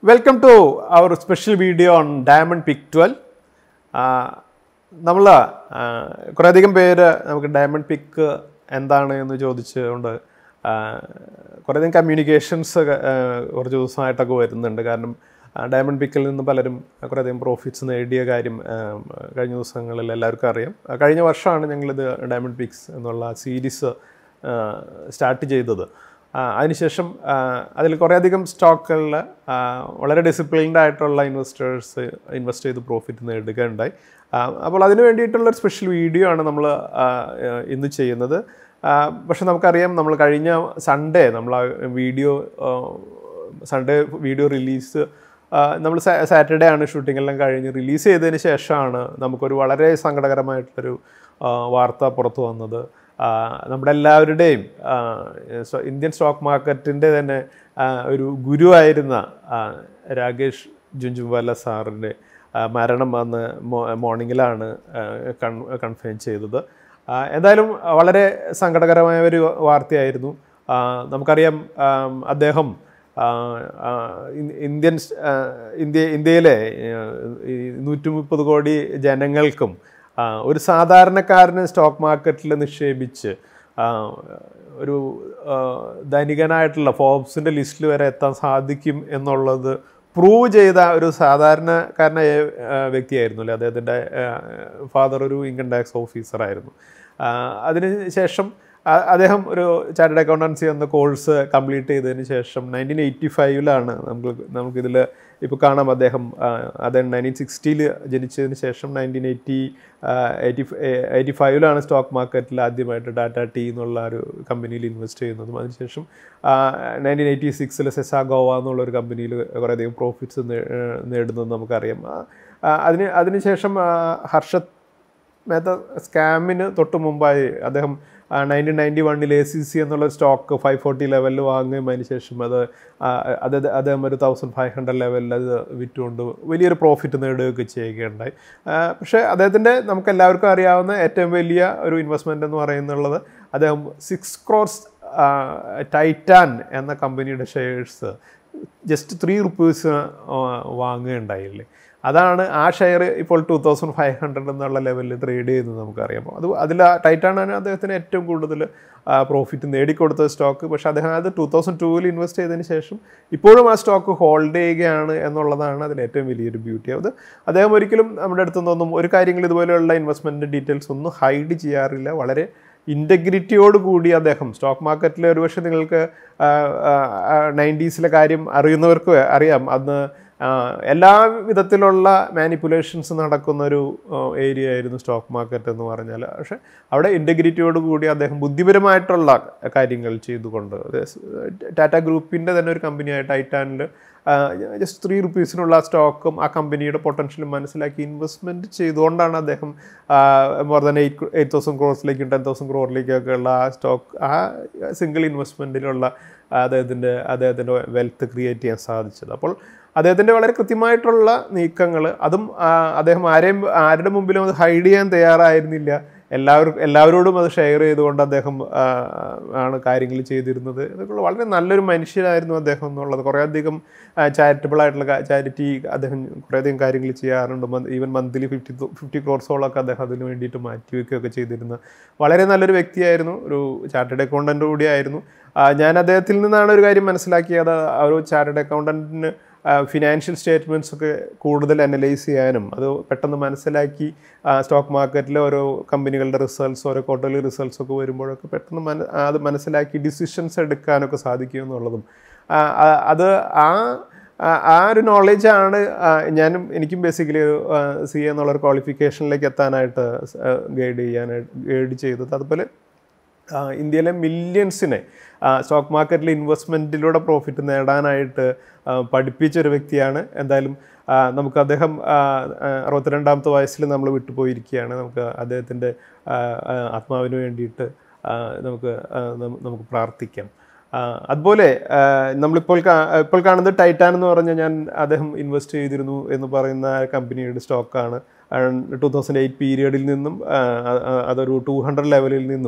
welcome to our special video on diamond pick twelve നമ്മൾ കുറേയധികം പേര് നമുക്ക് ഡയമണ്ട് പിക്ക് എന്താണ് എന്ന് ചോദിച്ചുകൊണ്ട് ആ, കുറേയധികം കമ്മ്യൂണിക്കേഷൻസ് കുറച്ച് ദിവസമായിട്ടൊക്കെ വരുന്നുണ്ട് കാരണം ഡയമണ്ട് പിക്കിൽ നിന്ന് പലരും കുറേയധികം പ്രോഫിറ്റ്സ് നേടിയ കാര്യം ആ, കഴിഞ്ഞ ദിവസങ്ങളിൽ എല്ലാവർക്കും അറിയാം ആ, കഴിഞ്ഞ വർഷമാണ് ഞങ്ങളിത് ഡയമണ്ട് പിക്സ് എന്നുള്ള സീരീസ് സ്റ്റാർട്ട് ചെയ്തത് ആ, അതിനുശേഷം അതിൽ കുറേയധികം സ്റ്റോക്കുകളിൽ വളരെ ഡിസിപ്ലിൻഡ് ആയിട്ടുള്ള ഇൻവെസ്റ്റേഴ്സ് ഇൻവെസ്റ്റ് ചെയ്ത് പ്രോഫിറ്റ് നേടുകയുണ്ടായി ആ, അപ്പോൾ അതിന് വേണ്ടിയിട്ടുള്ള ഒരു സ്പെഷ്യൽ വീഡിയോ ആണ് നമ്മൾ ഇന്ന് ചെയ്യുന്നത് ആ, പക്ഷെ നമുക്കറിയാം നമ്മൾ കഴിഞ്ഞ സൺഡേ നമ്മൾ ആ വീഡിയോ സൺഡേ വീഡിയോ റിലീസ് നമ്മൾ സാറ്റർഡേ ആണ് ഷൂട്ടിംഗ് എല്ലാം കഴിഞ്ഞ് റിലീസ് ചെയ്തതിന് ശേഷമാണ് നമുക്കൊരു വളരെ സങ്കടകരമായിട്ടൊരു ആ, വാർത്ത പുറത്തു വന്നത് ആ, നമ്മുടെ എല്ലാവരുടെയും ആ, സ്വ- ഇന്ത്യൻ സ്റ്റോക്ക് മാർക്കറ്റിൻ്റെ തന്നെ ആ, ഒരു ഗുരുവായിരുന്ന ആ, രാകേഷ് ജുഞ്ചുവാല സാറിൻ്റെ ആ, മരണം അന്ന് മോ- മോർണിംഗിലാണ് ആ, കൺ കൺഫേം ചെയ്തത് ആ, എന്തായാലും വളരെ സങ്കടകരമായ ഒരു വാർത്തയായിരുന്നു ആ, നമുക്കറിയാം ആം, അദ്ദേഹം ആ, ആ, ഇൻ- ഇന്ത്യൻ സ്- ആ, ഇന്ത്യ ഇന്ത്യയിലെ നൂറ്റി മുപ്പത് കോടി ജനങ്ങൾക്കും ആ, ഒരു സാധാരണക്കാരന് സ്റ്റോക്ക് മാർക്കറ്റിൽ നിക്ഷേപിച്ച് ആ, ഒരു ആ, ധനികനായിട്ടുള്ള ഫോബ്സിൻ്റെ ലിസ്റ്റിൽ വരെ എത്താൻ സാധിക്കും എന്നുള്ളത് പ്രൂവ് ചെയ്ത ഒരു സാധാരണക്കാരനായ ആ, വ്യക്തിയായിരുന്നു അല്ലേ അദ്ദേഹത്തിൻ്റെ ഫാദർ ഒരു ഇൻകം ടാക്സ് ഓഫീസറായിരുന്നു ആ, അതിന് ശേഷം ആ- അദ്ദേഹം ഒരു ചാർട്ടേഡ് അക്കൗണ്ടൻസി എന്ന കോഴ്സ് കംപ്ലീറ്റ് ചെയ്തതിന് ശേഷം നയൻറ്റീൻ എയ്റ്റി ഫൈവിലാണ് നമുക്ക് നമുക്കിതിൽ ഇപ്പോൾ കാണാം അദ്ദേഹം ആ, അദ്ദേഹം നയൻറ്റീൻ സിക്സ്റ്റിയിൽ ജനിച്ചതിന് ശേഷം നയൻറ്റീൻ എയ്റ്റി എയ്റ്റി എയ്റ്റി ഫൈവിലാണ് സ്റ്റോക്ക് മാർക്കറ്റിൽ ആദ്യമായിട്ട് ഡാറ്റ ടി എന്നുള്ള ഒരു കമ്പനിയിൽ ഇൻവെസ്റ്റ് ചെയ്യുന്നതും അതിനുശേഷം നയൻറ്റീൻ എയ്റ്റി സിക്സിൽ സെസാ ഗോവ എന്നുള്ള ഒരു കമ്പനിയിൽ കുറേയധികം പ്രോഫിറ്റ്സ് നേടുന്നത് നമുക്കറിയാം ആ, ആ, അതിന് അതിനുശേഷം ആ, ഹർഷത് മേത്ത സ്കാമിന് തൊട്ട് മുമ്പായി അദ്ദേഹം നയൻറ്റീൻ നയൻറ്റി വണ്ണിൽ എ സി സി എന്നുള്ള സ്റ്റോക്ക് ഫൈവ് ഫോർട്ടി ലെവലിൽ വാങ്ങുകയും അതിന് ശേഷം അത് ആ, അത് അദ്ദേഹം ഒരു തൗസൻഡ് ഫൈവ് ഹൺഡ്രഡ് ലെവലിൽ അത് വിറ്റുകൊണ്ട് വലിയൊരു പ്രോഫിറ്റ് നേടുകയൊക്കെ ചെയ്യുകയുണ്ടായി ആ, പക്ഷേ അദ്ദേഹത്തിൻ്റെ നമുക്ക് എല്ലാവർക്കും അറിയാവുന്ന ഏറ്റവും വലിയ ഒരു ഇൻവെസ്റ്റ്മെൻ്റ് എന്ന് പറയുന്നുള്ളത് അദ്ദേഹം സിക്സ് ക്രോർസ് ടൈറ്റാൻ എന്ന കമ്പനിയുടെ ഷെയർസ് ജസ്റ്റ് ത്രീ റുപ്പീസ് വാങ്ങുകയുണ്ടായില്ലേ അതാണ് ആ ഷെയർ ഇപ്പോൾ ടു തൗസൻഡ് ഫൈവ് ഹൺഡ്രഡ് എന്നുള്ള ലെവലിൽ ട്രേഡ് ചെയ്യുന്നത് നമുക്കറിയാം അപ്പോൾ അത് അതിൽ ടൈറ്റാനാണ് അദ്ദേഹത്തിന് ഏറ്റവും കൂടുതൽ പ്രോഫിറ്റ് നേടിക്കൊടുത്ത സ്റ്റോക്ക് പക്ഷേ അദ്ദേഹം അത് ടു തൗസൻഡ് ടൂവിൽ ഇൻവെസ്റ്റ് ചെയ്തതിന് ശേഷം ഇപ്പോഴും ആ സ്റ്റോക്ക് ഹോൾഡ് ചെയ്യുകയാണ് എന്നുള്ളതാണ് അതിൽ ഏറ്റവും വലിയൊരു ബ്യൂട്ടി അത് അദ്ദേഹം ഒരിക്കലും നമ്മുടെ അടുത്ത് നിന്നൊന്നും ഒരു കാര്യങ്ങൾ ഇതുപോലെയുള്ള ഇൻവെസ്റ്റ്മെൻറ്റ് ഡീറ്റെയിൽസ് ഒന്നും ഹൈഡ് ചെയ്യാറില്ല വളരെ ഇൻറ്റഗ്രിറ്റിയോട് കൂടി അദ്ദേഹം സ്റ്റോക്ക് മാർക്കറ്റിൽ ഒരുപക്ഷെ നിങ്ങൾക്ക് നയൻറ്റീസിലെ കാര്യം അറിയുന്നവർക്ക് അറിയാം അന്ന് ആ, എല്ലാ വിധത്തിലുള്ള മാനിപ്പുലേഷൻസ് നടക്കുന്ന ഒരു ഏരിയ ആയിരുന്നു സ്റ്റോക്ക് മാർക്കറ്റ് എന്ന് പറഞ്ഞാൽ പക്ഷേ അവിടെ ഇൻറ്റഗ്രിറ്റിയോട് കൂടി അദ്ദേഹം ബുദ്ധിപരമായിട്ടുള്ള കാര്യങ്ങൾ ചെയ്തുകൊണ്ട് അത് ടാറ്റ ഗ്രൂപ്പിൻ്റെ തന്നെ ഒരു കമ്പനിയായ ടൈറ്റാനിൽ ജസ്റ്റ് ത്രീ റുപ്പീസിനുള്ള സ്റ്റോക്കും ആ കമ്പനിയുടെ പൊട്ടൻഷ്യലും മനസ്സിലാക്കി ഇൻവെസ്റ്റ്മെൻറ്റ് ചെയ്തുകൊണ്ടാണ് അദ്ദേഹം more than eight eight thousand ക്രോസിലേക്കും ടെൻ തൗസൻഡ് ക്രോറിലേക്കൊക്കെ ഉള്ള ആ സ്റ്റോക്ക് ആ സിംഗിൾ ഇൻവെസ്റ്റ്മെൻറ്റിലുള്ള അദ്ദേഹത്തിൻ്റെ അദ്ദേഹത്തിൻ്റെ വെൽത്ത് ക്രിയേറ്റ് ചെയ്യാൻ സാധിച്ചത് അപ്പോൾ അദ്ദേഹത്തിൻ്റെ വളരെ കൃത്യമായിട്ടുള്ള നീക്കങ്ങൾ അതും ആ, അദ്ദേഹം ആരെയും ആരുടെ മുമ്പിലും അത് ഹൈഡ് ചെയ്യാൻ തയ്യാറായിരുന്നില്ല എല്ലാവർക്കും എല്ലാവരോടും അത് ഷെയർ ചെയ്തുകൊണ്ട് അദ്ദേഹം ആ, ആണ് കാര്യങ്ങൾ ചെയ്തിരുന്നത് ഇതൊക്കെ വളരെ നല്ലൊരു മനുഷ്യനായിരുന്നു അദ്ദേഹം എന്നുള്ളത് കുറേയധികം ചാരിറ്റബിൾ ആയിട്ടുള്ള ചാരിറ്റി അദ്ദേഹം കുറേയധികം കാര്യങ്ങൾ ചെയ്യാറുണ്ട് ഈവൻ മന്ത്ലി ഫിഫ്റ്റി ഫിഫ്റ്റി ക്രോർസോളൊക്കെ അദ്ദേഹം അതിന് വേണ്ടിയിട്ട് മാറ്റിവെക്കുകയൊക്കെ ചെയ്തിരുന്ന വളരെ നല്ലൊരു വ്യക്തിയായിരുന്നു ഒരു ചാർട്ടേഡ് അക്കൗണ്ടൻ്റ് കൂടിയായിരുന്നു ആ, ഞാൻ അദ്ദേഹത്തിൽ നിന്നാണ് ഒരു കാര്യം മനസ്സിലാക്കിയത് ആ ഒരു ചാർട്ടേഡ് അക്കൗണ്ടൻറ്റിന് ഫിനാൻഷ്യൽ സ്റ്റേറ്റ്മെൻറ്റ്സ് ഒക്കെ കൂടുതൽ അനലൈസ് ചെയ്യാനും അത് പെട്ടെന്ന് മനസ്സിലാക്കി സ്റ്റോക്ക് മാർക്കറ്റിലെ ഓരോ കമ്പനികളുടെ റിസൾട്ട്സ് ഓരോ ക്വാർട്ടർലി റിസൾട്ട്സ് ഒക്കെ വരുമ്പോഴൊക്കെ പെട്ടെന്ന് മന അത് മനസ്സിലാക്കി ഡിസിഷൻസ് എടുക്കാനൊക്കെ സാധിക്കും എന്നുള്ളതും ആ, ആ, അത് ആ ആ- ആ ഒരു നോളജാണ് ഞാനും എനിക്കും ബേസിക്കലി ഒരു സി എ എന്നുള്ളൊരു ക്വാളിഫിക്കേഷനിലേക്ക് എത്താനായിട്ട് ഗൈഡ് ചെയ്യാനായിട്ട് ഗൈഡ് ചെയ്തത് അതുപോലെ ആ, ഇന്ത്യയിലെ മില്യൺസിനെ സ്റ്റോക്ക് മാർക്കറ്റിൽ ഇൻവെസ്റ്റ്മെൻറ്റിലൂടെ പ്രോഫിറ്റ് നേടാനായിട്ട് ആ, പഠിപ്പിച്ച ഒരു വ്യക്തിയാണ് എന്തായാലും ആ, നമുക്ക് അദ്ദേഹം ആ, ആ, അറുപത്തിരണ്ടാമത്തെ വയസ്സിൽ നമ്മൾ വിട്ടുപോയിരിക്കുകയാണ് നമുക്ക് അദ്ദേഹത്തിൻ്റെ ആ, ആ, ആത്മാവിന് വേണ്ടിയിട്ട് ആ, നമുക്ക് ആ, നം- നമുക്ക് പ്രാർത്ഥിക്കാം ആ, അതുപോലെ ആ, നമ്മളിപ്പോൾ കാ- ഇപ്പോൾ കാണുന്നത് ടൈറ്റാൻ എന്ന് പറഞ്ഞ ഞാൻ അദ്ദേഹം ഇൻവെസ്റ്റ് ചെയ്തിരുന്നു എന്ന് പറയുന്ന കമ്പനിയുടെ സ്റ്റോക്കാണ് ടു തൗസൻഡ് എയ്റ്റ് പീരിയഡിൽ നിന്നും ആ, ആ, അതൊരു ടു ഹൺഡ്രഡ് ലെവലിൽ നിന്നും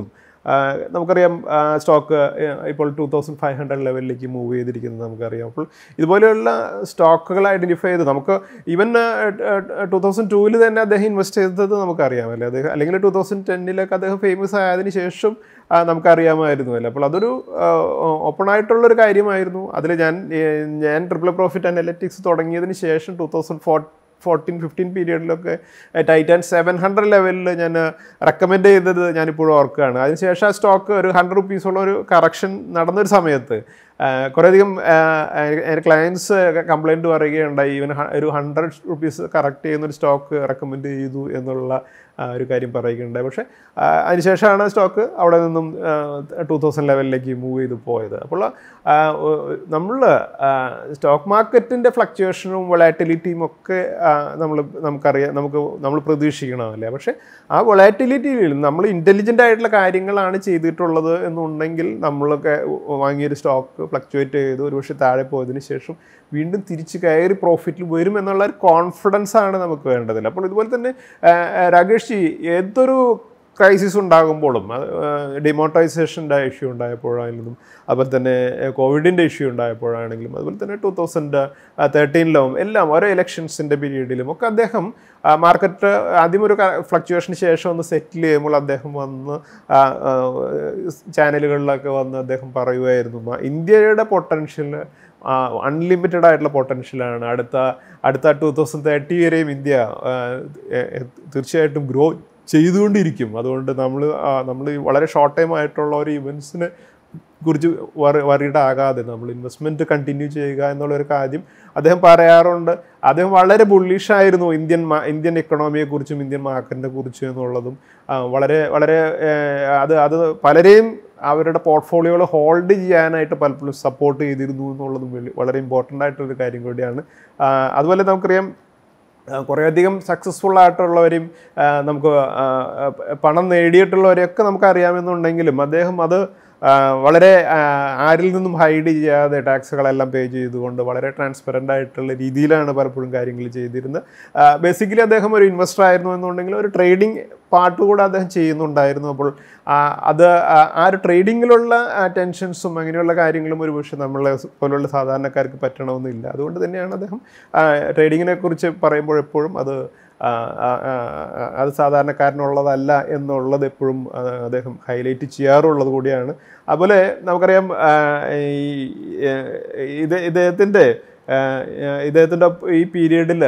ആ, നമുക്കറിയാം സ്റ്റോക്ക് ഇപ്പോൾ ടു തൗസൻഡ് ഫൈവ് ഹൺഡ്രഡ് ലെവലിലേക്ക് മൂവ് ചെയ്തിരിക്കുന്നത് നമുക്കറിയാം അപ്പോൾ ഇതുപോലെയുള്ള സ്റ്റോക്കുകൾ ഐഡൻറ്റിഫൈ ചെയ്ത് നമുക്ക് ഈവൻ ടു തൗസൻഡ് ടൂവിൽ തന്നെ അദ്ദേഹം ഇൻവെസ്റ്റ് ചെയ്തത് നമുക്കറിയാമല്ലേ അദ്ദേഹം അല്ലെങ്കിൽ ടു തൗസൻഡ് ടെന്നിലൊക്കെ അദ്ദേഹം ഫേമസ് ആയതിനു ശേഷം ആ, നമുക്കറിയാമായിരുന്നുവല്ലോ അപ്പോൾ അതൊരു ഓപ്പൺ ആയിട്ടുള്ളൊരു കാര്യമായിരുന്നു അതിൽ ഞാൻ ഏർ, ഞാൻ ട്രിപ്പിൾ പ്രോഫിറ്റ് അനലറ്റിക്സ് തുടങ്ങിയതിന് ശേഷം two thousand four fourteen fifteen പീരിയഡിലൊക്കെ ടൈറ്റാൻ സെവൻ ഹൺഡ്രഡ് ലെവലിൽ ഞാൻ റെക്കമെൻഡ് ചെയ്തത് ഞാനിപ്പോഴും ഓർക്കുകയാണ് അതിനുശേഷം ആ സ്റ്റോക്ക് ഒരു ഹൺഡ്രഡ് റുപ്പീസുള്ള ഒരു കറക്ഷൻ നടന്നൊരു സമയത്ത് കുറേയധികം എൻ്റെ ക്ലയൻസ് കംപ്ലൈൻറ്റ് പറയുകയുണ്ടായി ഈവൻ ഒരു ഹൺഡ്രഡ് റുപ്പീസ് കറക്റ്റ് ചെയ്യുന്ന ഒരു സ്റ്റോക്ക് റെക്കമെൻഡ് ചെയ്തു എന്നുള്ള ആ, ഒരു കാര്യം പറയുകയുണ്ടായി പക്ഷേ ആ, അതിനുശേഷമാണ് സ്റ്റോക്ക് അവിടെ നിന്നും ടു തൗസൻഡ് ലെവലിലേക്ക് മൂവ് ചെയ്ത് പോയത് അപ്പോൾ നമ്മൾ സ്റ്റോക്ക് മാർക്കറ്റിൻ്റെ ഫ്ലക്ച്വേഷനും വൊളാറ്റിലിറ്റിയും ഒക്കെ നമ്മൾ നമുക്കറിയാം നമുക്ക് നമ്മൾ പ്രതീക്ഷിക്കണമല്ലേ പക്ഷേ ആ വൊളാറ്റിലിറ്റിയിൽ നമ്മൾ ഇൻ്റലിജൻ്റ് ആയിട്ടുള്ള കാര്യങ്ങളാണ് ചെയ്തിട്ടുള്ളത് എന്നുണ്ടെങ്കിൽ നമ്മളൊക്കെ വാങ്ങിയൊരു സ്റ്റോക്ക് ഫ്ലക്ച്വേറ്റ് ചെയ്ത് ഒരുപക്ഷെ താഴെ പോയതിന് ശേഷം വീണ്ടും തിരിച്ച് കയറി പ്രോഫിറ്റിൽ വരും എന്നുള്ള ഒരു കോൺഫിഡൻസ് ആണ് നമുക്ക് വേണ്ടതില്ല അപ്പോൾ ഇതുപോലെ തന്നെ ആ, ആ, രാകേഷ് ജി ഏതൊരു ക്രൈസിസ് ഉണ്ടാകുമ്പോഴും ഡിമോട്ടൈസേഷൻ്റെ ഇഷ്യൂ ഉണ്ടായപ്പോഴാണെങ്കിലും അതുപോലെ തന്നെ കോവിഡിൻ്റെ ഇഷ്യൂ ഉണ്ടായപ്പോഴാണെങ്കിലും അതുപോലെ തന്നെ ടൂ തൗസൻഡ് തേർട്ടീനിലും എല്ലാം ഓരോ ഇലക്ഷൻസിൻ്റെ പീരീഡിലും ഒക്കെ അദ്ദേഹം മാർക്കറ്റ് ആദ്യം ഒരു ഫ്ലക്ച്വേഷന് ശേഷം ഒന്ന് സെറ്റിൽ ചെയ്യുമ്പോൾ അദ്ദേഹം വന്ന് ചാനലുകളിലൊക്കെ വന്ന് അദ്ദേഹം പറയുമായിരുന്നു "മ- ഇന്ത്യയുടെ പൊട്ടൻഷ്യൽ അൺലിമിറ്റഡ് ആയിട്ടുള്ള പൊട്ടൻഷ്യലാണ് അടുത്ത അടുത്ത ടൂ തൗസൻഡ് തേർട്ടി വരെയും ഇന്ത്യ ആ, എ- എ- തീർച്ചയായിട്ടും ഗ്രോ ചെയ്തുകൊണ്ടിരിക്കും അതുകൊണ്ട് നമ്മൾ നമ്മൾ വളരെ ഷോർട്ട് ടൈം ആയിട്ടുള്ള ഒരു ഇവൻസിനെ കുറിച്ച് വറീഡ് ആകാതെ നമ്മൾ ഇൻവെസ്റ്റ്മെൻറ്റ് കണ്ടിന്യൂ ചെയ്യുക എന്നുള്ളൊരു കാര്യം അദ്ദേഹം പറയാറുണ്ട് അദ്ദേഹം വളരെ ബുള്ളിഷായിരുന്നു ഇന്ത്യൻ മാ- ഇന്ത്യൻ എക്കണോമിയെക്കുറിച്ചും ഇന്ത്യൻ മാർക്കറ്റിനെ കുറിച്ചും എന്നുള്ളതും ആ, വളരെ വളരെ ഏഹ്, അത് അത് പലരെയും അവരുടെ പോർട്ട്ഫോളിയോകൾ ഹോൾഡ് ചെയ്യാനായിട്ട് പലപ്പോഴും സപ്പോർട്ട് ചെയ്തിരുന്നു എന്നുള്ളതും വലിയ- വളരെ ഇമ്പോർട്ടൻ്റ് ആയിട്ടൊരു കാര്യം കൂടിയാണ് ആ, അതുപോലെ നമുക്കറിയാം ആ, കുറേയധികം സക്സസ്ഫുൾ ആയിട്ടുള്ളവരെയും ആ, നമുക്ക് ആ, ആ, പണം നേടിയിട്ടുള്ളവരെയൊക്കെ നമുക്ക് അറിയാമെന്നുണ്ടെങ്കിലും അദ്ദേഹം അത് ആ, വളരെ ആ, ആരിൽ നിന്നും ഹൈഡ് ചെയ്യാതെ ടാക്സുകളെല്ലാം പേ ചെയ്തുകൊണ്ട് വളരെ ട്രാൻസ്പെറൻ്റ് ആയിട്ടുള്ള രീതിയിലാണ് പലപ്പോഴും കാര്യങ്ങൾ ചെയ്തിരുന്നത് ബേസിക്കലി അദ്ദേഹം ഒരു ഇൻവെസ്റ്റർ ആയിരുന്നു എന്നുണ്ടെങ്കിൽ ഒരു ട്രേഡിംഗ് പാർട്ട് കൂടെ അദ്ദേഹം ചെയ്യുന്നുണ്ടായിരുന്നു അപ്പോൾ ആ, അത് ആ ആ ഒരു ട്രേഡിങ്ങിലുള്ള ടെൻഷൻസും അങ്ങനെയുള്ള കാര്യങ്ങളും ഒരു പക്ഷേ നമ്മളെ പോലുള്ള സാധാരണക്കാർക്ക് പറ്റണമെന്നില്ല അതുകൊണ്ട് തന്നെയാണ് അദ്ദേഹം ട്രേഡിങ്ങിനെ കുറിച്ച് പറയുമ്പോൾ എപ്പോഴും അത് ആ, ആ, ആ, ആ, അത് സാധാരണക്കാരനുള്ളതല്ല എന്നുള്ളത് എപ്പോഴും ആ, അദ്ദേഹം ഹൈലൈറ്റ് ചെയ്യാറുള്ളത് കൂടിയാണ് അതുപോലെ നമുക്കറിയാം ആ, ഈ ഏ, ഇത് ഇദ്ദേഹത്തിൻ്റെ ആ, ഇദ്ദേഹത്തിൻ്റെ ഈ പീരീഡിൽ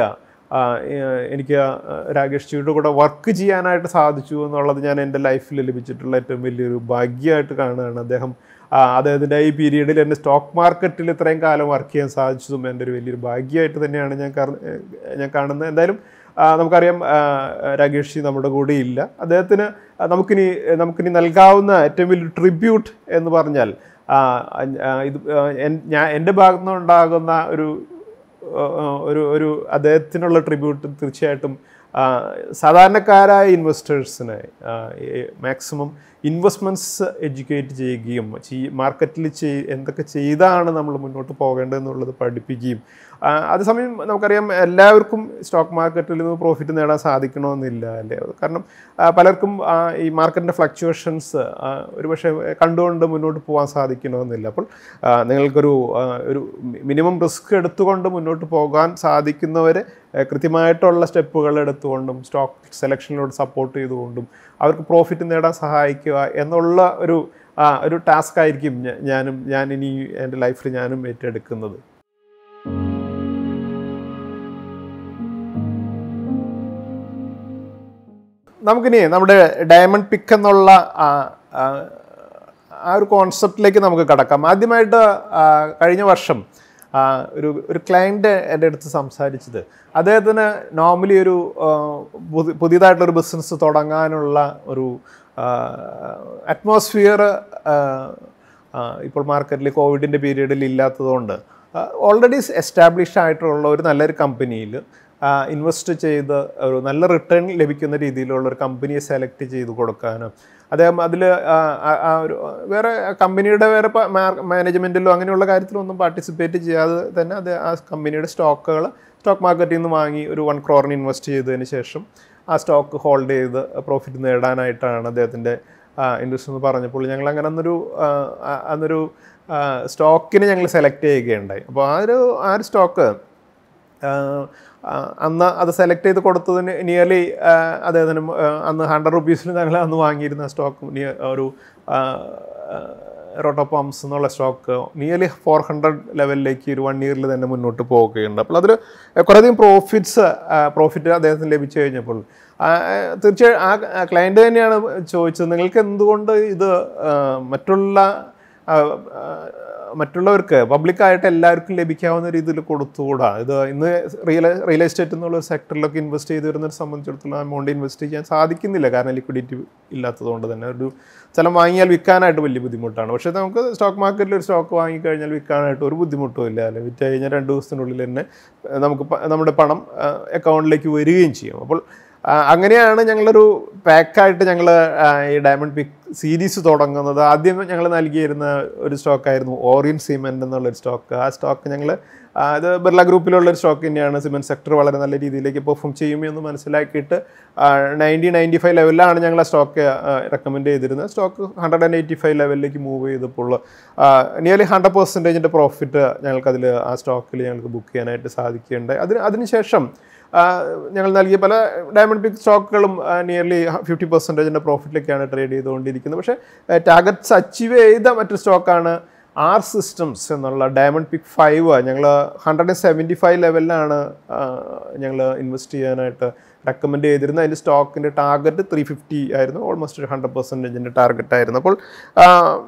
എനിക്ക് ആ, രാകേഷ് ജിയുടെ കൂടെ വർക്ക് ചെയ്യാനായിട്ട് സാധിച്ചു എന്നുള്ളത് ഞാൻ എൻ്റെ ലൈഫിൽ ലഭിച്ചിട്ടുള്ള ഏറ്റവും വലിയൊരു ഭാഗ്യമായിട്ട് കാണുകയാണ് അദ്ദേഹം ആ, അദ്ദേഹത്തിൻ്റെ ഈ പീരീഡിൽ എൻ്റെ സ്റ്റോക്ക് മാർക്കറ്റിൽ ഇത്രയും കാലം വർക്ക് ചെയ്യാൻ സാധിച്ചതും എൻ്റെ ഒരു വലിയൊരു ഭാഗ്യമായിട്ട് തന്നെയാണ് ഞാൻ കാർ- ഞാൻ കാണുന്നത് എന്തായാലും ആ, നമുക്കറിയാം ആ, രാകേഷ് ജി നമ്മുടെ കൂടെ ഇല്ല അദ്ദേഹത്തിന് നമുക്കിനി നമുക്കിനി നൽകാവുന്ന ഏറ്റവും വലിയ ട്രിബ്യൂട്ട് എന്ന് പറഞ്ഞാൽ ആ, ആ, ഇത് ആ, എൻ- ഞാൻ എൻ്റെ ഭാഗത്തു നിന്നുണ്ടാകുന്ന ഒരു ആ, ഒരു ഒരു അദ്ദേഹത്തിനുള്ള ട്രിബ്യൂട്ട് തീർച്ചയായിട്ടും ആ, സാധാരണക്കാരായ ഇൻവെസ്റ്റേഴ്സിനെ മാക്സിമം ഇൻവെസ്റ്റ്മെൻറ്റ്സ് എഡ്യൂക്കേറ്റ് ചെയ്യുകയും മാർക്കറ്റിൽ ചെയ് എന്തൊക്കെ ചെയ്താണ് നമ്മൾ മുന്നോട്ട് പോകേണ്ടതെന്നുള്ളത് പഠിപ്പിക്കുകയും ആ, അതേസമയം നമുക്കറിയാം എല്ലാവർക്കും സ്റ്റോക്ക് മാർക്കറ്റിൽ നിന്ന് പ്രോഫിറ്റ് നേടാൻ സാധിക്കണമെന്നില്ല അല്ലേ കാരണം ആ, പലർക്കും ആ, ഈ മാർക്കറ്റിൻ്റെ ഫ്ലക്ച്വേഷൻസ് ഒരുപക്ഷെ കണ്ടുകൊണ്ട് മുന്നോട്ട് പോകാൻ സാധിക്കണമെന്നില്ല അപ്പോൾ ആ, നിങ്ങൾക്കൊരു ആ, ഒരു മിനിമം റിസ്ക് എടുത്തുകൊണ്ട് മുന്നോട്ട് പോകാൻ സാധിക്കുന്നവരെ ഏഹ്, കൃത്യമായിട്ടുള്ള സ്റ്റെപ്പുകൾ എടുത്തുകൊണ്ടും സ്റ്റോക്ക് സെലക്ഷനിലൂടെ സപ്പോർട്ട് ചെയ്തുകൊണ്ടും അവർക്ക് പ്രോഫിറ്റ് നേടാൻ സഹായിക്കുക എന്നുള്ള ഒരു ആ, ഒരു ടാസ്ക് ആയിരിക്കും ഞ- ഞാനും ഞാൻ ഇനി എൻ്റെ ലൈഫിൽ ഞാനും ഏറ്റെടുക്കുന്നത് നമുക്കിനി നമ്മുടെ ഡയമണ്ട് പിക്ക് എന്നുള്ള ആ, ആ, ആ ഒരു കോൺസെപ്റ്റിലേക്ക് നമുക്ക് കടക്കാം ആദ്യമായിട്ട് ആ, കഴിഞ്ഞ വർഷം ആ, ഒരു ഒരു ക്ലയൻറ്റ് എൻ്റെ അടുത്ത് സംസാരിച്ചത് അദ്ദേഹത്തിന് നോർമലി ഒരു ആ, പുതി- പുതിയതായിട്ടൊരു ബിസിനസ് തുടങ്ങാനുള്ള ഒരു അറ്റ്മോസ്ഫിയർ ഇപ്പോൾ മാർക്കറ്റിൽ കോവിഡിൻ്റെ പീരീഡിൽ ഇല്ലാത്തതുകൊണ്ട് ഓൾറെഡി എസ്റ്റാബ്ലിഷ് ആയിട്ടുള്ള ഒരു നല്ലൊരു കമ്പനിയിൽ ഇൻവെസ്റ്റ് ചെയ്ത് ഒരു നല്ല റിട്ടേൺ ലഭിക്കുന്ന രീതിയിലുള്ള ഒരു കമ്പനിയെ സെലക്ട് ചെയ്ത് കൊടുക്കാനും അദ്ദേഹം അതിൽ ഒരു വേറെ കമ്പനിയുടെ വേറെ മാനേജ്മെൻറ്റിലോ അങ്ങനെയുള്ള കാര്യത്തിലൊന്നും പാർട്ടിസിപ്പേറ്റ് ചെയ്യാതെ തന്നെ അത് ആ കമ്പനിയുടെ സ്റ്റോക്കുകൾ സ്റ്റോക്ക് മാർക്കറ്റിൽ നിന്ന് വാങ്ങി ഒരു വൺ ക്രോറിന് ഇൻവെസ്റ്റ് ചെയ്തതിന് ശേഷം ആ സ്റ്റോക്ക് ഹോൾഡ് ചെയ്ത് പ്രോഫിറ്റ് നേടാനായിട്ടാണ് അദ്ദേഹത്തിൻ്റെ ഇൻട്രസ്റ്റ് എന്ന് പറഞ്ഞപ്പോൾ ഞങ്ങൾ അങ്ങനെ അന്നൊരു ആ, ആ, അന്നൊരു സ്റ്റോക്കിനെ ഞങ്ങൾ സെലക്ട് ചെയ്യുകയുണ്ടായി അപ്പോൾ ആ ഒരു ആ ഒരു സ്റ്റോക്ക് ആഹ് ആഹ് അന്ന് അത് സെലക്ട് ചെയ്ത് കൊടുത്തതിന് നിയർലി അദ്ദേഹത്തിന് അന്ന് ഹൺഡ്രഡ് റുപ്പീസിൽ ഞങ്ങൾ അന്ന് വാങ്ങിയിരുന്ന സ്റ്റോക്ക് ഒരു റോട്ടോപാംസ് എന്നുള്ള സ്റ്റോക്ക് നിയർലി ഫോർ ഹൺഡ്രഡ് ലെവലിലേക്ക് ഒരു വൺ ഇയറിൽ തന്നെ മുന്നോട്ട് പോവുകയുണ്ട് അപ്പോൾ അതിൽ കുറേയധികം പ്രോഫിറ്റ്സ് പ്രോഫിറ്റ് അദ്ദേഹത്തിന് ലഭിച്ചു കഴിഞ്ഞപ്പോൾ ആ, തീർച്ചയായും ആ ക്ലയൻറ്റ് തന്നെയാണ് ചോദിച്ചത് നിങ്ങൾക്ക് എന്തുകൊണ്ട് ഇത് ആ, മറ്റുള്ള ആ, ആ, മറ്റുള്ളവർക്ക് പബ്ലിക്കായിട്ട് എല്ലാവർക്കും ലഭിക്കാവുന്ന രീതിയിൽ കൊടുത്തുകൂടാ ഇത് ഇന്ന് റിയൽ റിയൽ എസ്റ്റേറ്റ് എന്നുള്ള ഒരു സെക്ടറിലൊക്കെ ഇൻവെസ്റ്റ് ചെയ്ത് വരുന്നവരെ സംബന്ധിച്ചിടത്തോളം എമൗണ്ട് ഇൻവെസ്റ്റ് ചെയ്യാൻ സാധിക്കുന്നില്ല കാരണം ലിക്വിഡിറ്റി ഇല്ലാത്തതുകൊണ്ട് തന്നെ ഒരു സ്ഥലം വാങ്ങിയാൽ വിൽക്കാനായിട്ട് വലിയ ബുദ്ധിമുട്ടാണ് പക്ഷേ നമുക്ക് സ്റ്റോക്ക് മാർക്കറ്റിൽ ഒരു സ്റ്റോക്ക് വാങ്ങിക്കഴിഞ്ഞാൽ വിൽക്കാനായിട്ട് ഒരു ബുദ്ധിമുട്ടും ഇല്ല അല്ലെ വിറ്റ് കഴിഞ്ഞാൽ രണ്ട് ദിവസത്തിനുള്ളിൽ തന്നെ ആ, നമുക്ക് പ- നമ്മുടെ പണം അക്കൗണ്ടിലേക്ക് വരികയും ചെയ്യും അപ്പോൾ ആ, അങ്ങനെയാണ് ഞങ്ങളൊരു പാക്കായിട്ട് ഞങ്ങൾ ഈ ഡയമണ്ട് പിക് സീരീസ് തുടങ്ങുന്നത് ആദ്യം ഞങ്ങൾ നൽകിയിരുന്ന ഒരു സ്റ്റോക്കായിരുന്നു ഓറിയൻ സിമെൻ്റ് എന്നുള്ളൊരു സ്റ്റോക്ക് ആ സ്റ്റോക്ക് ഞങ്ങൾ അത് ബിർള ഗ്രൂപ്പിലുള്ള ഒരു സ്റ്റോക്ക് തന്നെയാണ് സിമെൻറ്റ് സെക്ടർ വളരെ നല്ല രീതിയിലേക്ക് പെർഫോം ചെയ്യുമെന്ന് മനസ്സിലാക്കിയിട്ട് നയൻറ്റി നയൻറ്റി ഫൈവ് ലെവലിലാണ് ഞങ്ങൾ ആ സ്റ്റോക്ക് റെക്കമെൻഡ് ചെയ്തിരുന്നത് stock hundred and eighty five ലെവലിലേക്ക് മൂവ് ചെയ്തപ്പോൾ നിയർലി ഹൺഡ്രഡ് പെർസെൻറ്റേജിൻ്റെ പ്രോഫിറ്റ് ഞങ്ങൾക്കതിൽ ആ സ്റ്റോക്കിൽ ഞങ്ങൾക്ക് ബുക്ക് ചെയ്യാനായിട്ട് സാധിക്കുകയുണ്ടായി അതിന് അതിനുശേഷം ആ, ഞങ്ങൾ നൽകിയ പല ഡയമണ്ട് പിക് സ്റ്റോക്കുകളും നിയർലി ഫിഫ്റ്റി പെർസെൻറ്റേജിൻ്റെ പ്രോഫിറ്റിലേക്കാണ് ട്രേഡ് ചെയ്തുകൊണ്ടിരിക്കുന്നത് പക്ഷേ ടാർഗറ്റ്സ് അച്ചീവ് ചെയ്ത മറ്റൊരു സ്റ്റോക്കാണ് ആർ സിസ്റ്റംസ് എന്നുള്ള ഡയമണ്ട് പിക് ഫൈവ് ഞങ്ങൾ ഹൺഡ്രഡ് ആൻഡ് സെവൻറ്റി ഫൈവ് ലെവലിലാണ് ഞങ്ങൾ ഇൻവെസ്റ്റ് ചെയ്യാനായിട്ട് റെക്കമെൻഡ് ചെയ്തിരുന്നത് അതിൻ്റെ സ്റ്റോക്കിൻ്റെ ടാർഗറ്റ് ത്രീ ഫിഫ്റ്റി ആയിരുന്നു ഓൾമോസ്റ്റ് ഒരു ഹൺഡ്രഡ് പെർസെൻറ്റേജിൻ്റെ ടാർഗറ്റ് ആയിരുന്നു അപ്പോൾ ആ,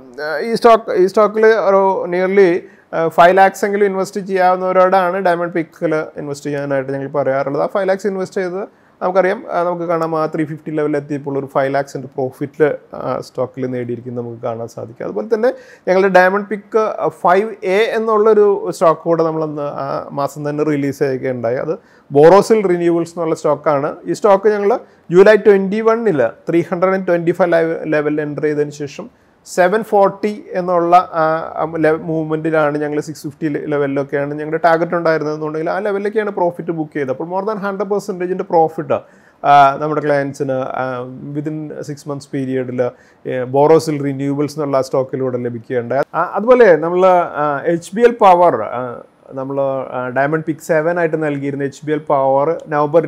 ഈ സ്റ്റോക്ക് ഈ സ്റ്റോക്കിൽ ഒരു നിയർലി ഫൈവ് ലാക്സ് എങ്കിലും ഇൻവെസ്റ്റ് ചെയ്യാവുന്നവരോടാണ് ഡയമണ്ട് പിക്കിൽ ഇൻവെസ്റ്റ് ചെയ്യാനായിട്ട് ഞങ്ങൾ പറയാറുള്ളത് ആ ഫൈവ് ലാക്സ് ഇൻവെസ്റ്റ് ചെയ്ത് നമുക്കറിയാം ആ, നമുക്ക് കാണാം ആ ത്രീ ഫിഫ്റ്റി ലെവലിൽ എത്തിയപ്പോൾ ഒരു ഫൈവ് ലാക്സിൻ്റെ പ്രോഫിറ്റ് സ്റ്റോക്കിൽ നേടിയിരിക്കുന്നത് നമുക്ക് കാണാൻ സാധിക്കും അതുപോലെ തന്നെ ഞങ്ങളുടെ ഡയമണ്ട് പിക്ക് ഫൈവ് എ എന്നുള്ളൊരു സ്റ്റോക്ക് കൂടെ നമ്മളന്ന് ആ മാസം തന്നെ റിലീസ് ചെയ്യുകയുണ്ടായി അത് ബോറോസിൽ റിന്യൂവൽസ് എന്നുള്ള സ്റ്റോക്കാണ് ഈ സ്റ്റോക്ക് ഞങ്ങൾ ജൂലൈ ട്വൻറ്റി വണ്ണിൽ three hundred and twenty five ലെവലിൽ എൻ്റർ ചെയ്തതിന് ശേഷം സെവൻ ഫോർട്ടി എന്നുള്ള മൂവ്മെൻറ്റിലാണ് ഞങ്ങൾ സിക്സ് ഫിഫ്റ്റി ലെവലിലൊക്കെയാണ് ഞങ്ങളുടെ ടാർഗറ്റ് ഉണ്ടായിരുന്നതെന്നുണ്ടെങ്കിൽ ആ ലെവലിലേക്കാണ് പ്രോഫിറ്റ് ബുക്ക് ചെയ്തത് അപ്പോൾ മോർ ദാൻ ഹൺഡ്രഡ് പെർസെൻറ്റേജിൻ്റെ പ്രോഫിറ്റ് നമ്മുടെ ക്ലയൻസിന് വിതിൻ സിക്സ് മന്ത്സ് പീരിയഡിൽ ബോറോസിൽ റിന്യൂവൽസ് എന്നുള്ള ആ സ്റ്റോക്കിലൂടെ ലഭിക്കുകയുണ്ടായി ആ, അതുപോലെ നമ്മൾ എച്ച് ബി എൽ പവർ നമ്മൾ ഡയമണ്ട് പിക് സെവൻ ആയിട്ട് നൽകിയിരുന്ന H B L power November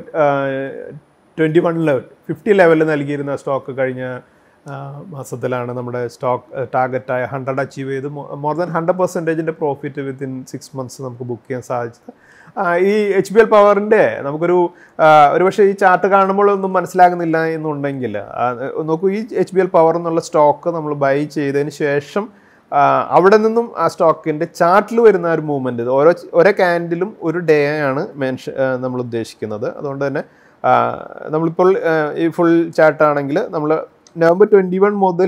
twenty one level fifty ലെവലിൽ നൽകിയിരുന്ന സ്റ്റോക്ക് കഴിഞ്ഞ ആ, മാസത്തിലാണ് നമ്മുടെ സ്റ്റോക്ക് ടാർഗറ്റായ ഹൺഡ്രഡ് അച്ചീവ് ചെയ്ത് മോർ ദാൻ ഹൺഡ്രഡ് പെർസെൻറ്റേജിൻ്റെ പ്രോഫിറ്റ് വിത്തിൻ സിക്സ് മന്ത്സ് നമുക്ക് ബുക്ക് ചെയ്യാൻ സാധിച്ചത് ആ, ഈ എച്ച് ബി എൽ പവറിൻ്റെ നമുക്കൊരു ആ, ഒരുപക്ഷെ ഈ ചാർട്ട് കാണുമ്പോൾ ഒന്നും മനസ്സിലാകുന്നില്ല എന്നുണ്ടെങ്കിൽ ആ, നോക്കൂ ഈ എച്ച് ബി എൽ പവർ എന്നുള്ള സ്റ്റോക്ക് നമ്മൾ ബൈ ചെയ്തതിന് ശേഷം ആ, അവിടെ നിന്നും ആ സ്റ്റോക്കിൻ്റെ ചാർട്ടിൽ വരുന്ന ആ ഒരു മൂവ്മെൻറ്റ് ഓരോ ഓരോ ക്യാൻഡിലും ഒരു ഡേ ആണ് മെൻഷൻ നമ്മൾ ഉദ്ദേശിക്കുന്നത് അതുകൊണ്ട് തന്നെ ആ, നമ്മളിപ്പോൾ ആ, ഈ ഫുൾ ചാർട്ടാണെങ്കിൽ നമ്മൾ നവംബർ ട്വൻറ്റി വൺ മുതൽ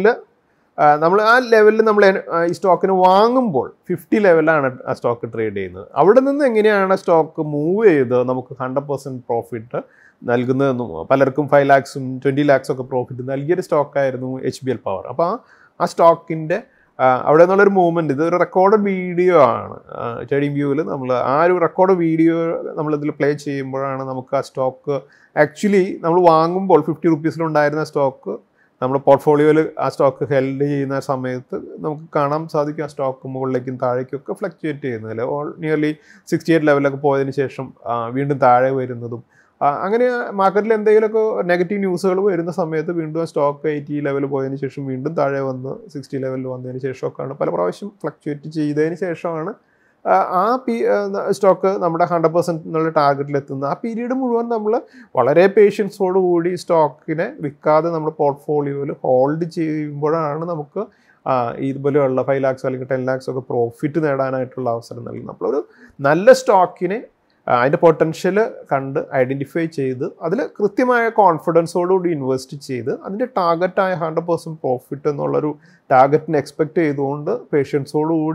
നമ്മൾ ആ ലെവലിൽ നമ്മൾ എൻ- ആ, ഈ സ്റ്റോക്കിന് വാങ്ങുമ്പോൾ ഫിഫ്റ്റി ലെവലാണ് ആ സ്റ്റോക്ക് ട്രേഡ് ചെയ്യുന്നത് അവിടെ നിന്ന് എങ്ങനെയാണ് സ്റ്റോക്ക് മൂവ് ചെയ്ത് നമുക്ക് ഹൺഡ്രഡ് പെർസെൻറ്റ് പ്രോഫിറ്റ് നൽകുന്നതെന്നും പലർക്കും ഫൈവ് ലാക്സും ട്വൻറ്റി ലാക്സും ഒക്കെ പ്രോഫിറ്റ് നൽകിയൊരു സ്റ്റോക്കായിരുന്നു എച്ച് ബി എൽ പവർ അപ്പോൾ ആ ആ സ്റ്റോക്കിൻ്റെ അവിടെ നിന്നുള്ളൊരു മൂവ്മെൻറ്റ് ഇത് ഒരു റെക്കോർഡ് വീഡിയോ ആണ് ട്രേഡിംഗ് വ്യൂവിൽ നമ്മൾ ആ ഒരു റെക്കോർഡ് വീഡിയോ നമ്മളിതിൽ പ്ലേ ചെയ്യുമ്പോഴാണ് നമുക്ക് ആ സ്റ്റോക്ക് ആക്ച്വലി നമ്മൾ വാങ്ങുമ്പോൾ ഫിഫ്റ്റി റുപ്പീസിലുണ്ടായിരുന്ന സ്റ്റോക്ക് നമ്മുടെ പോർട്ട്ഫോളിയോയിൽ ആ സ്റ്റോക്ക് ഹെൽഡ് ചെയ്യുന്ന സമയത്ത് നമുക്ക് കാണാൻ സാധിക്കും ആ സ്റ്റോക്ക് മുകളിലേക്കും താഴേക്കും ഒക്കെ ഫ്ലക്ച്വേറ്റ് ചെയ്യുന്നതിൽ ഓൾ നിയർലി സിക്സ്റ്റി എയ്റ്റ് ലെവലൊക്കെ പോയതിന് ശേഷം ആ, വീണ്ടും താഴെ വരുന്നതും ആ, അങ്ങനെ മാർക്കറ്റിൽ എന്തെങ്കിലുമൊക്കെ നെഗറ്റീവ് ന്യൂസുകൾ വരുന്ന സമയത്ത് വീണ്ടും ആ സ്റ്റോക്ക് എയ്റ്റി ലെവൽ പോയതിന് ശേഷം വീണ്ടും താഴെ വന്ന് സിക്സ്റ്റി ലെവലിൽ വന്നതിന് ശേഷമൊക്കെയാണ് പല പ്രാവശ്യം ഫ്ലക്ച്വേറ്റ് ചെയ്തതിന് ശേഷമാണ് ആ, ആ പി സ്റ്റോക്ക് നമ്മുടെ ഹൺഡ്രഡ് പെർസെൻറ്റ് എന്നുള്ള ടാർഗറ്റിൽ എത്തുന്നത് ആ പീരീഡ് മുഴുവൻ നമ്മൾ വളരെ പേഷ്യൻസോട് കൂടി സ്റ്റോക്കിനെ വിൽക്കാതെ നമ്മുടെ പോർട്ട്ഫോളിയോയിൽ ഹോൾഡ് ചെയ്യുമ്പോഴാണ് നമുക്ക് ആ, ഇതുപോലെയുള്ള ഫൈവ് ലാക്സ് അല്ലെങ്കിൽ ടെൻ ലാക്സ് ഒക്കെ പ്രോഫിറ്റ് നേടാനായിട്ടുള്ള അവസരം നൽകുന്നത് നമ്മളൊരു നല്ല സ്റ്റോക്കിനെ ആ, അതിൻ്റെ പൊട്ടൻഷ്യൽ കണ്ട് ഐഡൻറ്റിഫൈ ചെയ്ത് അതിൽ കൃത്യമായ കോൺഫിഡൻസോടുകൂടി ഇൻവെസ്റ്റ് ചെയ്ത് അതിൻ്റെ ടാർഗറ്റായ ഹൺഡ്രഡ് പെർസെൻറ്റ് പ്രോഫിറ്റ് എന്നുള്ളൊരു ടാർഗറ്റിനെ എക്സ്പെക്റ്റ് ചെയ്തുകൊണ്ട് പേഷ്യൻസോടുകൂടി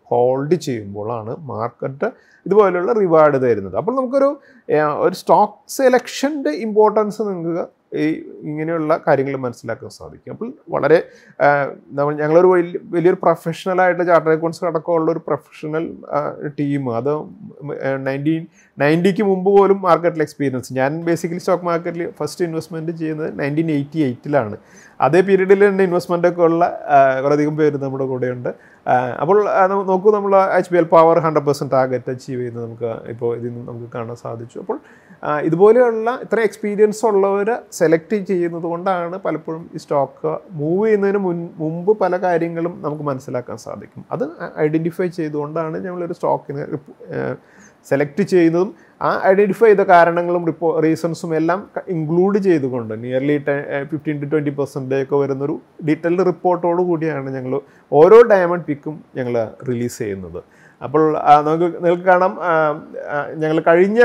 ഹോൾഡ് ചെയ്യുമ്പോഴാണ് മാർക്കറ്റ് ഇതുപോലെയുള്ള റിവാർഡ് തരുന്നത് അപ്പോൾ നമുക്കൊരു ഏർ, ഒരു സ്റ്റോക്ക് സെലക്ഷൻ്റെ ഇമ്പോർട്ടൻസ് നിങ്ങൾക്ക് ഈ ഇങ്ങനെയുള്ള കാര്യങ്ങൾ മനസ്സിലാക്കാൻ സാധിക്കും അപ്പോൾ വളരെ ആഹ്, നമ്മൾ ഞങ്ങളൊരു വലിയ വലിയൊരു പ്രൊഫഷണലായിട്ട് ചാർട്ടർ അക്കൗണ്ട്സ് അടക്കമുള്ള ഒരു പ്രൊഫഷണൽ ടീം അത് നയൻറ്റീൻ നയൻറ്റിക്ക് മുമ്പ് പോലും മാർക്കറ്റിൽ എക്സ്പീരിയൻസ് ഞാൻ ബേസിക്കലി സ്റ്റോക്ക് മാർക്കറ്റിൽ ഫസ്റ്റ് ഇൻവെസ്റ്റ്മെൻറ്റ് ചെയ്യുന്നത് നയൻറ്റീൻ എയ്റ്റി എയ്റ്റിലാണ് അതേ പീരീഡിൽ തന്നെ ഇൻവെസ്റ്റ്മെൻ്റ് ഒക്കെ ഉള്ള ആഹ്, കുറേയധികം പേര് നമ്മുടെ കൂടെയുണ്ട് ആഹ്, അപ്പോൾ ആഹ്, നമ്മ- നോക്കൂ നമ്മൾ H B L power hundred percent target achieve ചെയ്യുന്നത് നമുക്ക് ഇപ്പോൾ ഇതിൽ നിന്ന് നമുക്ക് കാണാൻ സാധിച്ചു അപ്പോൾ ആഹ്, ഇതുപോലെയുള്ള ഇത്ര എക്സ്പീരിയൻസ് ഉള്ളവർ സെലക്ട് ചെയ്യുന്നത് കൊണ്ടാണ് പലപ്പോഴും ഈ സ്റ്റോക്ക് മൂവ് ചെയ്യുന്നതിന് മുൻ മുമ്പ് പല കാര്യങ്ങളും നമുക്ക് മനസ്സിലാക്കാൻ സാധിക്കും അത് ഐഡൻറ്റിഫൈ ചെയ്തുകൊണ്ടാണ് ഞങ്ങളൊരു സ്റ്റോക്കിനെ സെലക്ട് ചെയ്യുന്നതും ആ ഐഡൻറ്റിഫൈ ചെയ്ത കാരണങ്ങളും റിപ്പോ റീസൺസും എല്ലാം ഇൻക്ലൂഡ് ചെയ്തുകൊണ്ട് nearly fifteen to twenty percentage ഒക്കെ വരുന്നൊരു ഡീറ്റെയിൽഡ് റിപ്പോർട്ടോട് കൂടിയാണ് ഞങ്ങൾ ഓരോ ഡയമണ്ട് പിക്കും ഞങ്ങൾ റിലീസ് ചെയ്യുന്നത് അപ്പോൾ ആ, നമുക്ക് നിങ്ങൾക്ക് കാണാം ഞങ്ങൾ കഴിഞ്ഞ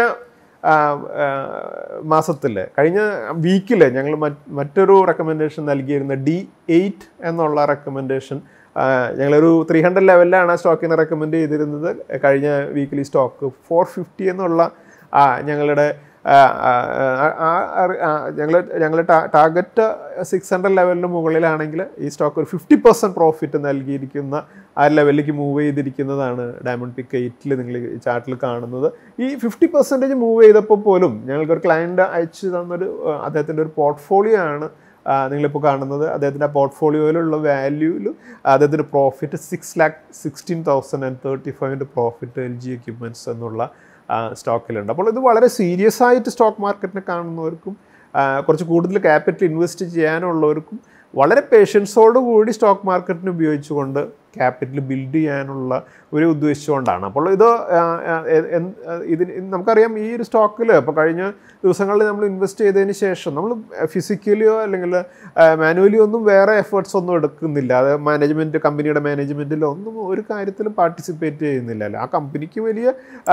മാസത്തിൽ കഴിഞ്ഞ വീക്കിൽ ഞങ്ങൾ മറ്റൊരു റെക്കമെൻഡേഷൻ നൽകിയിരുന്ന ഡി എയ്റ്റ് എന്നുള്ള റെക്കമെൻഡേഷൻ ഞങ്ങളൊരു ത്രീ ഹൺഡ്രഡ് ലെവലിലാണ് ആ സ്റ്റോക്കിനെ റെക്കമെൻഡ് ചെയ്തിരുന്നത് കഴിഞ്ഞ വീക്കിലി സ്റ്റോക്ക് ഫോർ ഫിഫ്റ്റി എന്നുള്ള ആ, ഞങ്ങളുടെ ഞങ്ങൾ ഞങ്ങൾ ടാർഗറ്റ് സിക്സ് ഹൺഡ്രഡ് ലെവലിന് മുകളിലാണെങ്കിൽ ഈ സ്റ്റോക്ക് ഒരു ഫിഫ്റ്റി പെർസെൻറ്റ് പ്രോഫിറ്റ് നൽകിയിരിക്കുന്ന ആ ലെവലിലേക്ക് മൂവ് ചെയ്തിരിക്കുന്നതാണ് ഡയമണ്ട് പിക്ക് എയ്റ്റിൽ നിങ്ങൾ ഈ ചാർട്ടിൽ കാണുന്നത് ഈ ഫിഫ്റ്റി പെർസെൻറ്റേജ് മൂവ് ചെയ്തപ്പോൾ പോലും ഞങ്ങൾക്കൊരു ക്ലയൻറ്റ് അയച്ചു തന്നൊരു ആ, അദ്ദേഹത്തിൻ്റെ ഒരു പോർട്ട്ഫോളിയോ ആണ് ആ, നിങ്ങളിപ്പോൾ കാണുന്നത് അദ്ദേഹത്തിൻ്റെ ആ പോർട്ട്ഫോളിയോയിലുള്ള വാല്യൂവിൽ അദ്ദേഹത്തിൻ്റെ profit six lakh sixteen thousand and thirty ഫൈവിൻ്റെ പ്രോഫിറ്റ് എൽ ജി എക്യുപ്മെൻറ്റ്സ് എന്നുള്ള ആ, സ്റ്റോക്കിലുണ്ട് അപ്പോൾ ഇത് വളരെ സീരിയസ് ആയിട്ട് സ്റ്റോക്ക് മാർക്കറ്റിനെ കാണുന്നവർക്കും ആ, കുറച്ച് കൂടുതൽ ക്യാപിറ്റൽ ഇൻവെസ്റ്റ് ചെയ്യാനുള്ളവർക്കും വളരെ പേഷ്യൻസോട് കൂടി സ്റ്റോക്ക് മാർക്കറ്റിനെ ഉപയോഗിച്ചുകൊണ്ട് ക്യാപിറ്റൽ ബിൽഡ് ചെയ്യാനുള്ള ഒരു ഉദ്ദേശിച്ചുകൊണ്ടാണ് അപ്പോൾ ഇത് ആ, ആ, എ- എൻ- ആ, ഇതിന് നമുക്കറിയാം ഈ ഒരു സ്റ്റോക്കിൽ ഇപ്പോൾ കഴിഞ്ഞ ദിവസങ്ങളിൽ നമ്മൾ ഇൻവെസ്റ്റ് ചെയ്തതിന് ശേഷം നമ്മൾ ഫിസിക്കലിയോ അല്ലെങ്കിൽ മാനുവലിയോ ഒന്നും വേറെ എഫേർട്സ് ഒന്നും എടുക്കുന്നില്ല അത് മാനേജ്മെൻറ്റ് കമ്പനിയുടെ മാനേജ്മെൻറ്റിലോ ഒന്നും ഒരു കാര്യത്തിലും പാർട്ടിസിപ്പേറ്റ് ചെയ്യുന്നില്ല ആ കമ്പനിക്ക് വലിയ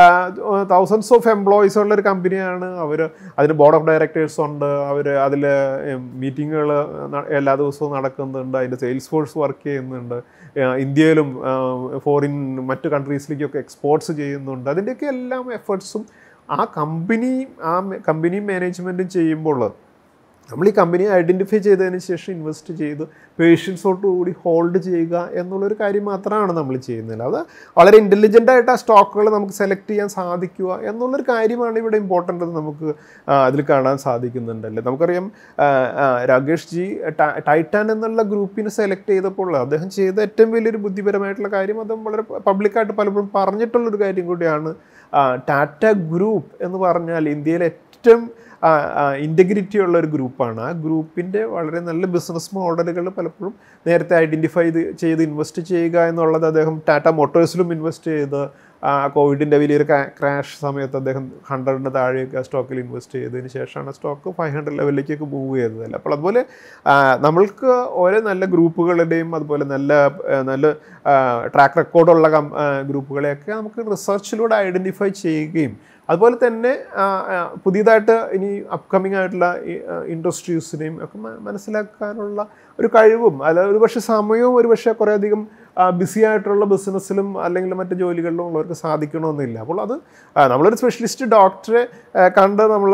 തൗസൻഡ്സ് ഓഫ് എംപ്ലോയീസ് ഉള്ള ഒരു കമ്പനിയാണ് അവർ അതിന് ബോർഡ് ഓഫ് ഡയറക്ടേഴ്സ് ഉണ്ട് അവർ അതിൽ മീറ്റിങ്ങുകൾ എല്ലാ ദിവസവും നടക്കുന്നുണ്ട് അതിൻ്റെ സെയിൽസ് ഫോഴ്സ് വർക്ക് ചെയ്യുന്നുണ്ട് ആ, ഇന്ത്യയിലും ഫോറിൻ മറ്റ് കൺട്രീസിലേക്കൊക്കെ എക്സ്പോർട്സ് ചെയ്യുന്നുണ്ട് അതിൻ്റെയൊക്കെ എല്ലാം എഫേർട്സും ആ കമ്പനി ആ കമ്പനി മാനേജ്മെൻറ്റും ചെയ്യുമ്പോൾ നമ്മൾ ഈ കമ്പനിയെ ഐഡൻറ്റിഫൈ ചെയ്തതിന് ശേഷം ഇൻവെസ്റ്റ് ചെയ്ത് പേഷ്യൻസോടുകൂടി ഹോൾഡ് ചെയ്യുക എന്നുള്ളൊരു കാര്യം മാത്രമാണ് നമ്മൾ ചെയ്യുന്നത് അത് വളരെ ഇൻ്റലിജൻ്റ് ആയിട്ട് ആ സ്റ്റോക്കുകൾ നമുക്ക് സെലക്ട് ചെയ്യാൻ സാധിക്കുക എന്നുള്ളൊരു കാര്യമാണ് ഇവിടെ ഇമ്പോർട്ടൻ്റ് എന്ന് നമുക്ക് ആ, അതിൽ കാണാൻ സാധിക്കുന്നുണ്ടല്ലേ നമുക്കറിയാം ആ, ആ, രാകേഷ് ജി ട- ടൈറ്റാൻ എന്നുള്ള ഗ്രൂപ്പിനെ സെലക്ട് ചെയ്തപ്പോൾ അദ്ദേഹം ചെയ്ത ഏറ്റവും വലിയൊരു ബുദ്ധിപരമായിട്ടുള്ള കാര്യം അദ്ദേഹം വളരെ പബ്ലിക്കായിട്ട് പലപ്പോഴും പറഞ്ഞിട്ടുള്ളൊരു കാര്യം കൂടിയാണ് ആ, ടാറ്റ ഗ്രൂപ്പ് എന്ന് പറഞ്ഞാൽ ഇന്ത്യയിലെ ഏറ്റവും ഇൻറ്റഗ്രിറ്റി ഉള്ള ഒരു ഗ്രൂപ്പാണ് ആ ഗ്രൂപ്പിൻ്റെ വളരെ നല്ല ബിസിനസ് മോഡലുകൾ പലപ്പോഴും നേരത്തെ ഐഡൻറ്റിഫൈ ചെയ്ത് ഇൻവെസ്റ്റ് ചെയ്യുക എന്നുള്ളത് അദ്ദേഹം ടാറ്റ മോട്ടോഴ്സിലും ഇൻവെസ്റ്റ് ചെയ്ത് ആ കോവിഡിൻ്റെ വലിയൊരു ക്രാഷ് സമയത്ത് അദ്ദേഹം ഹൺഡ്രഡിന് താഴെയൊക്കെ ആ സ്റ്റോക്കിൽ ഇൻവെസ്റ്റ് ചെയ്തതിന് ശേഷമാണ് സ്റ്റോക്ക് ഫൈവ് ഹൺഡ്രഡ് ലെവലിലേക്കൊക്കെ മൂവ് ചെയ്തതല്ല അപ്പോൾ അതുപോലെ ആ, നമ്മൾക്ക് ഓരോ നല്ല ഗ്രൂപ്പുകളുടെയും അതുപോലെ നല്ല ആ, നല്ല ട്രാക്ക് റെക്കോർഡുള്ള കം ആ, ഗ്രൂപ്പുകളെയൊക്കെ നമുക്ക് റിസർച്ചിലൂടെ ഐഡൻറ്റിഫൈ ചെയ്യുകയും അതുപോലെ തന്നെ ആ, ആ, പുതിയതായിട്ട് ഇനി അപ്കമിങ് ആയിട്ടുള്ള ഇൻഡസ്ട്രീസിനെയും ഒക്കെ മ- മനസ്സിലാക്കാനുള്ള ഒരു കഴിവും അല്ല ഒരു പക്ഷേ സമയവും ഒരു പക്ഷേ കുറേയധികം ബിസി ആയിട്ടുള്ള ബിസിനസ്സിലും അല്ലെങ്കിൽ മറ്റ് ജോലികളിലും ഉള്ളവർക്ക് സാധിക്കണമെന്നില്ല അപ്പോൾ അത് ആ, നമ്മളൊരു സ്പെഷ്യലിസ്റ്റ് ഡോക്ടറെ ആ, കണ്ട് നമ്മൾ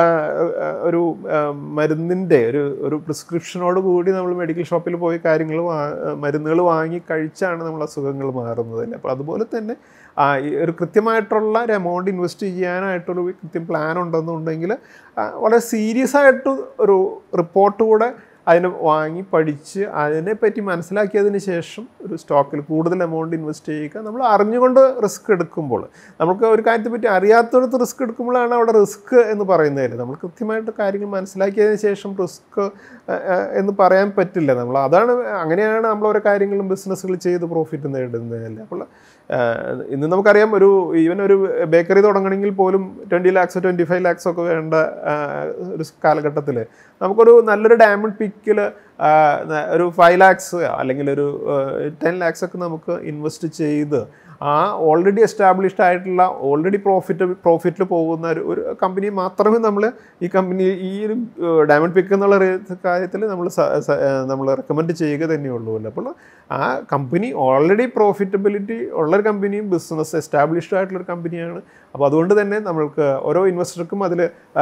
ഒരു മരുന്നിൻ്റെ ഒരു ഒരു പ്രിസ്ക്രിപ്ഷനോട് കൂടി നമ്മൾ മെഡിക്കൽ ഷോപ്പിൽ പോയി കാര്യങ്ങൾ മരുന്നുകൾ വാങ്ങി കഴിച്ചാണ് നമ്മൾ അസുഖങ്ങൾ മാറുന്നത് അല്ലേ അപ്പോൾ അതുപോലെ തന്നെ ആ, ഈ ഒരു കൃത്യമായിട്ടുള്ള ഒരു എമൗണ്ട് ഇൻവെസ്റ്റ് ചെയ്യാനായിട്ടൊരു കൃത്യം പ്ലാൻ ഉണ്ടെന്നുണ്ടെങ്കിൽ ആ, വളരെ സീരിയസ് ആയിട്ട് ഒരു റിപ്പോർട്ട് കൂടെ അതിനെ വാങ്ങി പഠിച്ച് അതിനെപ്പറ്റി മനസ്സിലാക്കിയതിന് ശേഷം ഒരു സ്റ്റോക്കിൽ കൂടുതൽ എമൗണ്ട് ഇൻവെസ്റ്റ് ചെയ്യുക നമ്മൾ അറിഞ്ഞുകൊണ്ട് റിസ്ക് എടുക്കുമ്പോൾ നമുക്ക് ഒരു കാര്യത്തെ പറ്റി അറിയാത്തടത്ത് റിസ്ക് എടുക്കുമ്പോഴാണ് അവിടെ റിസ്ക് എന്ന് പറയുന്നതിൽ നമ്മൾ കൃത്യമായിട്ട് കാര്യങ്ങൾ മനസ്സിലാക്കിയതിന് ശേഷം റിസ്ക് എന്ന് പറയാൻ പറ്റില്ല നമ്മൾ അതാണ് അങ്ങനെയാണ് നമ്മൾ ഓരോ കാര്യങ്ങളും ബിസിനസ്സുകൾ ചെയ്ത് പ്രോഫിറ്റ് നേടുന്നതല്ലേ അപ്പോൾ ആ, ഇന്ന് നമുക്കറിയാം ഒരു ഈവൻ ഒരു ബേക്കറി തുടങ്ങണമെങ്കിൽ പോലും twenty lakhs twenty five lakhs ഒക്കെ വേണ്ട ആ, ഒരു കാലഘട്ടത്തിൽ നമുക്കൊരു നല്ലൊരു ഡയമണ്ട് പിക്കിൽ ആ, ന- ഒരു ഫൈവ് ലാക്സ് അല്ലെങ്കിൽ ഒരു ടെൻ ലാക്സ് ഒക്കെ നമുക്ക് ഇൻവെസ്റ്റ് ചെയ്ത് ആ ഓൾറെഡി എസ്റ്റാബ്ലിഷ്ഡ് ആയിട്ടുള്ള ഓൾറെഡി പ്രോഫിറ്റ് പ്രോഫിറ്റിൽ പോകുന്ന ഒരു ഒരു കമ്പനി മാത്രമേ നമ്മൾ ഈ കമ്പനി ഈ ഒരു ഡയമണ്ട് പിക്ക് എന്നുള്ള കാര്യത്തിൽ നമ്മൾ നമ്മൾ റെക്കമെൻഡ് ചെയ്യുക തന്നെയുള്ളൂ അല്ലേ അപ്പോൾ ആ കമ്പനി ഓൾറെഡി പ്രോഫിറ്റബിലിറ്റി ഉള്ളൊരു കമ്പനിയും ബിസിനസ് എസ്റ്റാബ്ലിഷ്ഡ് ആയിട്ടുള്ളൊരു കമ്പനിയാണ് അപ്പോൾ അതുകൊണ്ട് തന്നെ നമ്മൾക്ക് ഓരോ ഇൻവെസ്റ്റർക്കും അതിൽ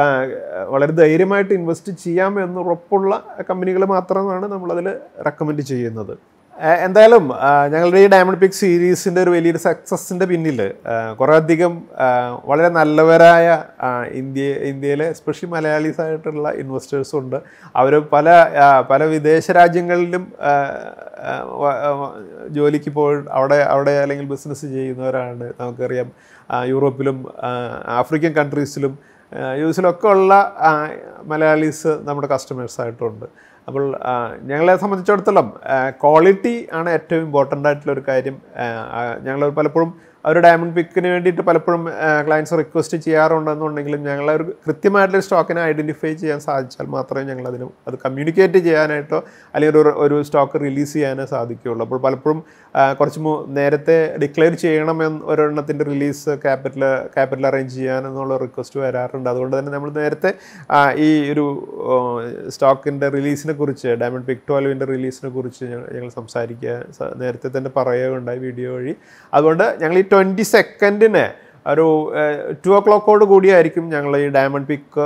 വളരെ ധൈര്യമായിട്ട് ഇൻവെസ്റ്റ് ചെയ്യാം എന്ന് ഉറപ്പുള്ള കമ്പനികൾ മാത്രമാണ് നമ്മളതിൽ റെക്കമെൻഡ് ചെയ്യുന്നത് ഏഹ് എന്തായാലും ആ, ഞങ്ങളുടെ ഈ ഡയമണ്ട് പിക് സീരീസിൻ്റെ ഒരു വലിയൊരു സക്സസിൻ്റെ പിന്നിൽ കുറേ അധികം ആ, വളരെ നല്ലവരായ ആ, ഇന്ത്യ ഇന്ത്യയിലെ എസ്പെഷ്യലി മലയാളീസ് ആയിട്ടുള്ള ഇൻവെസ്റ്റേഴ്സും ഉണ്ട് അവർ പല ആ, പല വിദേശ രാജ്യങ്ങളിലും ആ, ആ, വ- വ- ജോലിക്ക് പോയി അവിടെ അവിടെ അല്ലെങ്കിൽ ബിസിനസ് ചെയ്യുന്നവരാണ് നമുക്കറിയാം ആ, യൂറോപ്പിലും ആ, ആഫ്രിക്കൻ കൺട്രീസിലും യു എസിലൊക്കെ ഉള്ള ആ, മലയാളീസ് നമ്മുടെ കസ്റ്റമേഴ്സ് ആയിട്ടുണ്ട് അപ്പോൾ ആ, ഞങ്ങളെ സംബന്ധിച്ചിടത്തോളം ക്വാളിറ്റി ആണ് ഏറ്റവും ഇമ്പോർട്ടൻ്റ് ആയിട്ടുള്ള ഒരു കാര്യം ഞങ്ങൾ പലപ്പോഴും ആ ഒരു ഡയമണ്ട് പിക്കിന് വേണ്ടിയിട്ട് പലപ്പോഴും ക്ലയൻസ് റിക്വസ്റ്റ് ചെയ്യാറുണ്ടെന്നുണ്ടെങ്കിലും ഞങ്ങൾ ഒരു കൃത്യമായിട്ടുള്ള സ്റ്റോക്കിനെ ഐഡൻറ്റിഫൈ ചെയ്യാൻ സാധിച്ചാൽ മാത്രമേ ഞങ്ങൾ അതിന് അത് കമ്മ്യൂണിക്കേറ്റ് ചെയ്യാനായിട്ടോ അല്ലെങ്കിൽ ഒരു ഒരു സ്റ്റോക്ക് റിലീസ് ചെയ്യാനോ സാധിക്കുകയുള്ളൂ അപ്പോൾ പലപ്പോഴും ആ, കുറച്ച് മു- നേരത്തെ ഡിക്ലെയർ ചെയ്യണമെന്ന് ഒരെണ്ണത്തിൻ്റെ റിലീസ് ക്യാപിറ്റൽ ക്യാപിറ്റൽ അറേഞ്ച് ചെയ്യാൻ എന്നുള്ള റിക്വസ്റ്റ് വരാറുണ്ട് അതുകൊണ്ട് തന്നെ നമ്മൾ നേരത്തെ ആ, ഈ ഒരു സ്റ്റോക്കിൻ്റെ റിലീസിനെ കുറിച്ച് ഡയമണ്ട് പിക് ട്വൽവിൻ്റെ റിലീസിനെ കുറിച്ച് ഞങ്ങൾ ഞങ്ങൾ സംസാരിക്കുക സ- നേരത്തെ തന്നെ പറയുകയുണ്ടായി വീഡിയോ വഴി അതുകൊണ്ട് ഞങ്ങൾ ഈ ട്വൻറ്റി സെക്കൻഡിന് ഒരു ടു ഒ ക്ലോക്കോട് കൂടിയായിരിക്കും ഞങ്ങൾ ഈ ഡയമണ്ട് പിക്ക്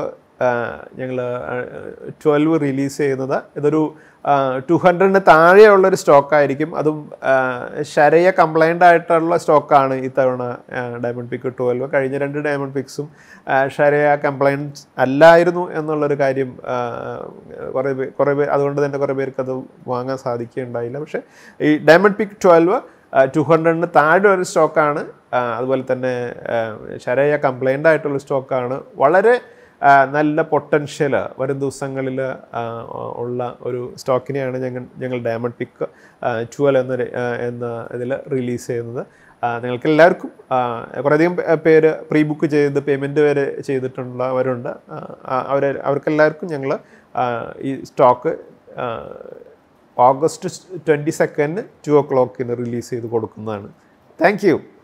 ഞങ്ങൾ ട്വൽവ് റിലീസ് ചെയ്യുന്നത് ഇതൊരു ടു ഹൺഡ്രഡിന് താഴെയുള്ളൊരു സ്റ്റോക്കായിരിക്കും അതും ആ, ശരയ കംപ്ലൈൻ്റ് ആയിട്ടുള്ള സ്റ്റോക്കാണ് ഇത്തവണ ഡയമണ്ട് പിക്ക് ട്വൽവ് കഴിഞ്ഞ രണ്ട് ഡയമണ്ട് പിക്സും ശരയ കംപ്ലൈൻറ്റ് അല്ലായിരുന്നു എന്നുള്ളൊരു കാര്യം ആ, കുറേ പേർ കുറേ പേർ അതുകൊണ്ട് തന്നെ കുറേ പേർക്ക് അത് വാങ്ങാൻ സാധിക്കുകയുണ്ടായില്ല പക്ഷേ ഈ ഡയമണ്ട് പിക്ക് ട്വൽവ് ടു ഹൺഡ്രഡിന് താഴെ ഒരു സ്റ്റോക്കാണ് അതുപോലെ തന്നെ ആ, ശരയ കംപ്ലൈൻ്റ് ആയിട്ടുള്ള സ്റ്റോക്കാണ് വളരെ ആ, നല്ല പൊട്ടൻഷ്യൽ വരും ദിവസങ്ങളിൽ ഉള്ള ഒരു സ്റ്റോക്കിനെയാണ് ഞങ്ങൾ ഞങ്ങൾ ഡയമണ്ട് പിക്ക് ട്വൽവ് എന്ന ര- ആ, എന്ന ഇതിൽ റിലീസ് ചെയ്യുന്നത് ആ, നിങ്ങൾക്ക് എല്ലാവർക്കും ആ, കുറേയധികം പേ- പേര് പ്രീ ബുക്ക് ചെയ്ത് പേയ്മെൻറ്റ് വരെ ചെയ്തിട്ടുള്ളവരുണ്ട് ആ, ആ, അവരെ അവർക്കെല്ലാവർക്കും ഞങ്ങൾ ഈ stock August twenty second two ഒ ക്ലോക്കിന് റിലീസ് ചെയ്ത് കൊടുക്കുന്നതാണ് താങ്ക് യു